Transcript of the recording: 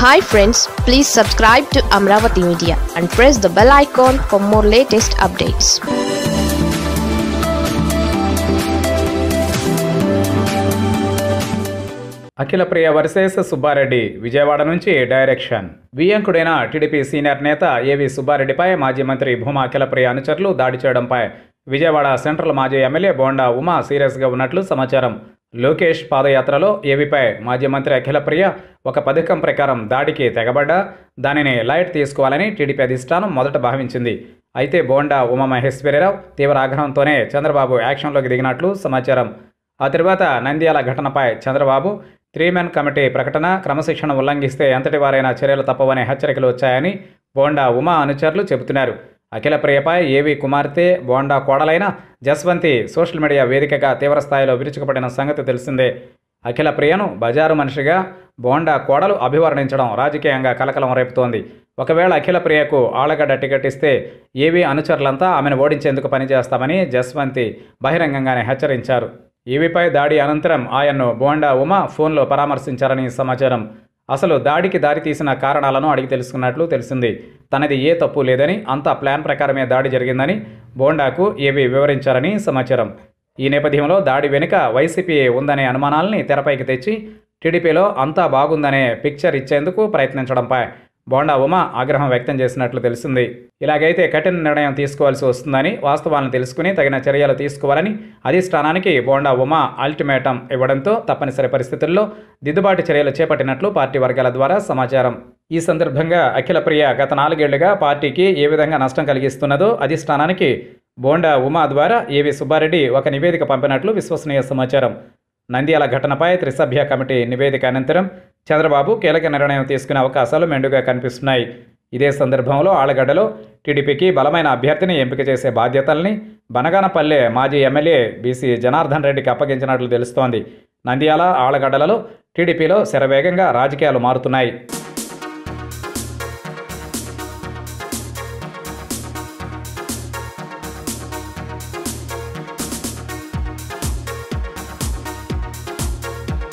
hi friends please subscribe to Amaravati media and press the bell icon for more latest updates Akhilapriya versus Subbareddy Vijayawada నుంచి direction వియంకుడైన TDP senior నేత ఏవి సుబ్బారెడ్డిపై మాజీ మంత్రి భూమా అఖిలప్రియ అనుచరులు దాడి చేయడంపై విజయవాడ సెంట్రల్ మాజీ ఎమ్మెల్యే బోండా ఉమా సీరియస్గా ఉన్నట్లు సమాచారం లోకేష్ పాదయాత్రలో ఏవిపై మాజీ మంత్రి అఖిలప్రియ ఒక పథకం ప్రకారం దాడికి తెగబడ్డా దానిని లైట్ తీసుకోవాలని టీడీపీ అధిష్టానం మొదట భావించింది అయితే బోండా ఉమా మహేశ్వరరావు తీవ్ర ఆగ్రహంతోనే చంద్రబాబు యాక్షన్లోకి దిగినట్లు సమాచారం ఆ తర్వాత నంద్యాల ఘటనపై చంద్రబాబు త్రీ మెన్ కమిటీ ప్రకటన క్రమశిక్షణ ఉల్లంఘిస్తే ఎంతటి వారైనా చర్యలు తప్పవనే హెచ్చరికలు వచ్చాయని బోండా ఉమా అనుచరులు చెబుతున్నారు అఖిలప్రియపై ఏవి కుమార్తె బోండా కోడలైన జస్వంతి సోషల్ మీడియా వేదికగా తీవ్రస్థాయిలో విరుచుకుపడిన సంగతి తెలిసిందే అఖిల ప్రియను బజారు మనిషిగా బోండా కోడలు అభివర్ణించడం రాజకీయంగా కలకలం రేపుతోంది ఒకవేళ అఖిల ప్రియకు ఆలగడ్డ టికెట్ ఇస్తే ఏవి అనుచరులంతా ఆమెను ఓడించేందుకు పనిచేస్తామని జస్వంతి బహిరంగంగానే హెచ్చరించారు ఈవీపై దాడి అనంతరం ఆయన్ను బోండా ఉమా ఫోన్లో పరామర్శించారని సమాచారం అసలు దాడికి దారితీసిన కారణాలను అడిగి తెలుసుకున్నట్లు తెలిసింది తనది ఏ తప్పు లేదని అంతా ప్లాన్ ప్రకారమే దాడి జరిగిందని బోండాకు ఏవి వివరించారని సమాచారం ఈ నేపథ్యంలో దాడి వెనుక వైసీపీ ఉందనే అనుమానాల్ని తెరపైకి తెచ్చి టీడీపీలో అంతా బాగుందనే పిక్చర్ ఇచ్చేందుకు ప్రయత్నించడంపై బోండా ఉమా ఆగ్రహం వ్యక్తం చేసినట్లు తెలిసింది ఇలాగైతే కఠిన నిర్ణయం తీసుకోవాల్సి వస్తుందని వాస్తవాలను తెలుసుకుని తగిన చర్యలు తీసుకోవాలని అధిష్టానానికి బోండా ఉమా అల్టిమేటం ఇవ్వడంతో తప్పనిసరి పరిస్థితుల్లో దిద్దుబాటు చర్యలు చేపట్టినట్లు పార్టీ వర్గాల ద్వారా సమాచారం ఈ సందర్భంగా అఖిలప్రియ గత నాలుగేళ్లుగా పార్టీకి ఏ విధంగా నష్టం కలిగిస్తున్నదో అధిష్టానానికి బోండా ఉమా ద్వారా ఏవి సుబ్బారెడ్డి ఒక నివేదిక పంపినట్లు విశ్వసనీయ సమాచారం నంద్యాల ఘటనపై త్రిసభ్య కమిటీ నివేదిక అనంతరం చంద్రబాబు కీలక నిర్ణయం తీసుకునే అవకాశాలు మెండుగా కనిపిస్తున్నాయి ఇదే సందర్భంలో ఆలగడ్డలో టీడీపీకి బలమైన అభ్యర్థిని ఎంపిక చేసే బాధ్యతల్ని బనగానపల్లె మాజీ ఎమ్మెల్యే బీసీ జనార్దన్ రెడ్డికి అప్పగించినట్లు తెలుస్తోంది నంద్యాల ఆలగడ్డలలో టీడీపీలో శరవేగంగా రాజకీయాలు మారుతున్నాయి